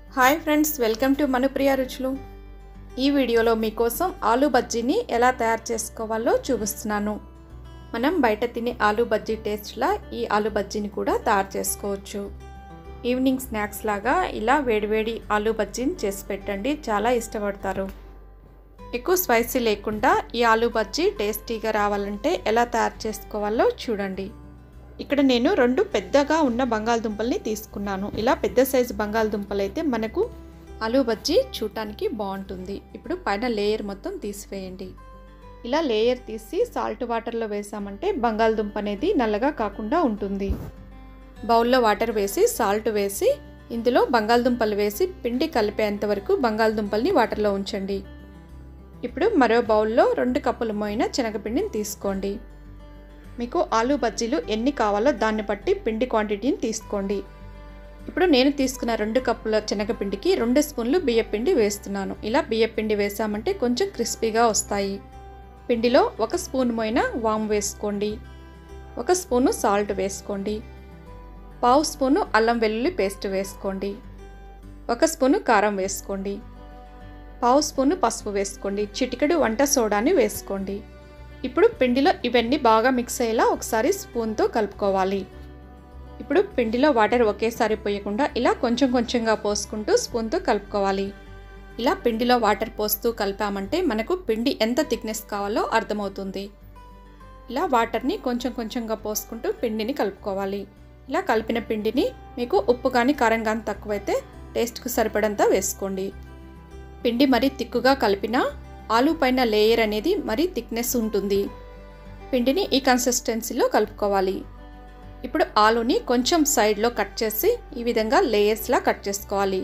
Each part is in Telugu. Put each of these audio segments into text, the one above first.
hi friends welcome to Manupriya రుచులు ఈ వీడియోలో మీకోసం ఆలూ బజ్జీని ఎలా తయారు చేసుకోవాలో చూపిస్తున్నాను మనం బయట తినే ఆలూ బజ్జీ టేస్ట్లా ఈ ఆలూ బజ్జీని కూడా తయారు చేసుకోవచ్చు ఈవినింగ్ స్నాక్స్ లాగా ఇలా వేడివేడి ఆలూ బజ్జీని చేసి పెట్టండి చాలా ఇష్టపడతారు ఎక్కువ స్పైసీ లేకుండా ఈ ఆలూ బజ్జీ టేస్టీగా రావాలంటే ఎలా తయారు చేసుకోవాలో చూడండి ఇక్కడ నేను రెండు పెద్దగా ఉన్న బంగాళదుంపల్ని తీసుకున్నాను ఇలా పెద్ద సైజు బంగాళదుంపలు అయితే మనకు ఆలూ బజ్జీ చూడటానికి బాగుంటుంది ఇప్పుడు పైన లేయర్ మొత్తం తీసివేయండి ఇలా లేయర్ తీసి సాల్ట్ వాటర్లో వేసామంటే బంగాళదుంప అనేది నల్లగా కాకుండా ఉంటుంది బౌల్లో వాటర్ వేసి సాల్ట్ వేసి ఇందులో బంగాళదుంపలు వేసి పిండి కలిపేంత వరకు బంగాళదుంపల్ని వాటర్లో ఉంచండి ఇప్పుడు మరో బౌల్లో రెండు కప్పుల మోయిన శనగపిండిని తీసుకోండి మీకు ఆలూ బజ్జీలు ఎన్ని కావాలో దాన్ని బట్టి పిండి క్వాంటిటీని తీసుకోండి ఇప్పుడు నేను తీసుకున్న రెండు కప్పుల శనగపిండికి రెండు స్పూన్లు బియ్యపిండి వేస్తున్నాను ఇలా బియ్యపిండి వేసామంటే కొంచెం క్రిస్పీగా వస్తాయి పిండిలో ఒక స్పూన్ మోయిన వామ్ వేసుకోండి ఒక స్పూను సాల్ట్ వేసుకోండి పావు స్పూను అల్లం వెల్లుల్లి పేస్ట్ వేసుకోండి ఒక స్పూను కారం వేసుకోండి పావు స్పూను పసుపు వేసుకోండి చిటికెడు వంట సోడాని వేసుకోండి ఇప్పుడు పిండిలో ఇవన్నీ బాగా మిక్స్ అయ్యేలా ఒకసారి స్పూన్తో కలుపుకోవాలి ఇప్పుడు పిండిలో వాటర్ ఒకేసారి పోయకుండా ఇలా కొంచెం కొంచెంగా పోసుకుంటూ స్పూన్తో కలుపుకోవాలి ఇలా పిండిలో వాటర్ పోస్తూ కలిపామంటే మనకు పిండి ఎంత థిక్నెస్ కావాలో అర్థమవుతుంది ఇలా వాటర్ని కొంచెం కొంచెంగా పోసుకుంటూ పిండిని కలుపుకోవాలి ఇలా కలిపిన పిండిని మీకు ఉప్పు కానీ కారం కానీ తక్కువైతే టేస్ట్కు సరిపడంత వేసుకోండి పిండి మరీ తిక్కుగా కలిపిన ఆలు పైన లేయర్ అనేది మరీ థిక్నెస్ ఉంటుంది పిండిని ఈ కన్సిస్టెన్సీలో కలుపుకోవాలి ఇప్పుడు ఆలుని కొంచెం సైడ్లో కట్ చేసి ఈ విధంగా లేయర్స్లా కట్ చేసుకోవాలి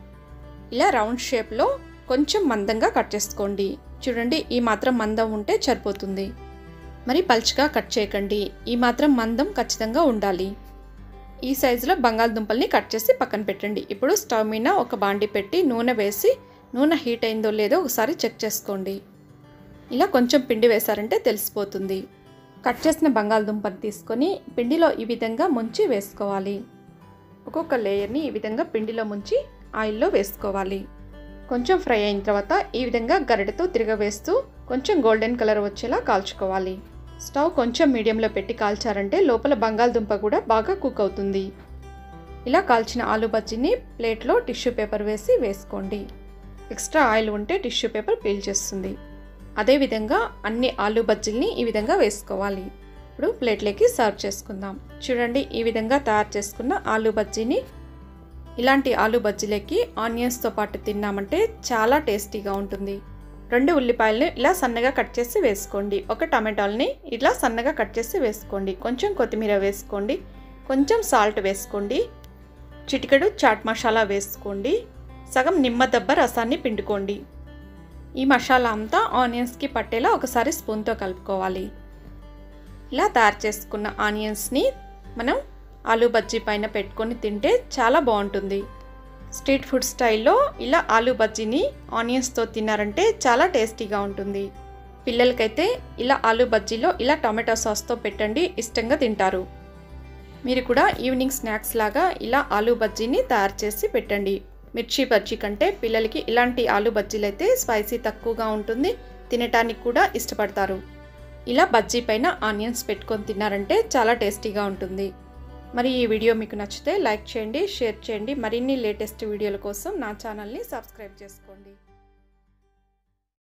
ఇలా రౌండ్ షేప్లో కొంచెం మందంగా కట్ చేసుకోండి చూడండి ఈ మాత్రం మందం ఉంటే సరిపోతుంది మరి పల్చగా కట్ చేయకండి ఈ మాత్రం మందం ఖచ్చితంగా ఉండాలి ఈ సైజులో బంగాళదుంపల్ని కట్ చేసి పక్కన పెట్టండి ఇప్పుడు స్టవ్ మీద ఒక బాండి పెట్టి నూనె వేసి నూనె హీట్ అయిందో లేదో ఒకసారి చెక్ చేసుకోండి ఇలా కొంచెం పిండి వేశారంటే తెలిసిపోతుంది కట్ చేసిన బంగాళదుంపని తీసుకొని పిండిలో ఈ విధంగా ముంచి వేసుకోవాలి ఒక్కొక్క లేయర్ని ఈ విధంగా పిండిలో ముంచి ఆయిల్లో వేసుకోవాలి కొంచెం ఫ్రై అయిన తర్వాత ఈ విధంగా గరిటతో తిరగవేస్తూ కొంచెం గోల్డెన్ కలర్ వచ్చేలా కాల్చుకోవాలి స్టవ్ కొంచెం మీడియంలో పెట్టి కాల్చారంటే లోపల బంగాళదుంప కూడా బాగా కుక్ అవుతుంది ఇలా కాల్చిన ఆలు బజ్జీని ప్లేట్లో టిష్యూ పేపర్ వేసి వేసుకోండి ఎక్స్ట్రా ఆయిల్ ఉంటే టిష్యూ పేపర్ పీల్ చేస్తుంది అదేవిధంగా అన్ని ఆలు బజ్జీల్ని ఈ విధంగా వేసుకోవాలి ఇప్పుడు ప్లేట్లోకి సర్వ్ చేసుకుందాం చూడండి ఈ విధంగా తయారు చేసుకున్న ఆలు బజ్జీని ఇలాంటి ఆలు బజ్జీలకి ఆనియన్స్తో పాటు తిన్నామంటే చాలా టేస్టీగా ఉంటుంది రెండు ఉల్లిపాయలను ఇలా సన్నగా కట్ చేసి వేసుకోండి ఒక టమాటాలని ఇలా సన్నగా కట్ చేసి వేసుకోండి కొంచెం కొత్తిమీర వేసుకోండి కొంచెం సాల్ట్ వేసుకోండి చిటికెడు చాట్ మసాలా వేసుకోండి సగం నిమ్మ దెబ్బ రసాన్ని పిండుకోండి ఈ మసాలా అంతా ఆనియన్స్కి పట్టేలా ఒకసారి స్పూన్తో కలుపుకోవాలి ఇలా తయారు చేసుకున్న ఆనియన్స్ని మనం ఆలూ బజ్జీ పైన పెట్టుకొని తింటే చాలా బాగుంటుంది స్ట్రీట్ ఫుడ్ స్టైల్లో ఇలా ఆలూ బజ్జీని ఆనియన్స్తో తిన్నారంటే చాలా టేస్టీగా ఉంటుంది పిల్లలకైతే ఇలా ఆలూ బజ్జీలో ఇలా టొమాటో సాస్తో పెట్టండి ఇష్టంగా తింటారు మీరు కూడా ఈవినింగ్ స్నాక్స్ లాగా ఇలా ఆలూ బజ్జీని తయారు చేసి పెట్టండి మిర్చి బజ్జీ కంటే పిల్లలకి ఇలాంటి ఆలూ బజ్జీలు అయితే స్పైసీ తక్కువగా ఉంటుంది తినటానికి కూడా ఇష్టపడతారు ఇలా బజ్జీ పైన ఆనియన్స్ పెట్టుకొని తిన్నారంటే చాలా టేస్టీగా ఉంటుంది మరి ఈ వీడియో మీకు నచ్చితే లైక్ చేయండి షేర్ చేయండి మరిన్ని లేటెస్ట్ వీడియోల కోసం నా ఛానల్ని సబ్స్క్రైబ్ చేసుకోండి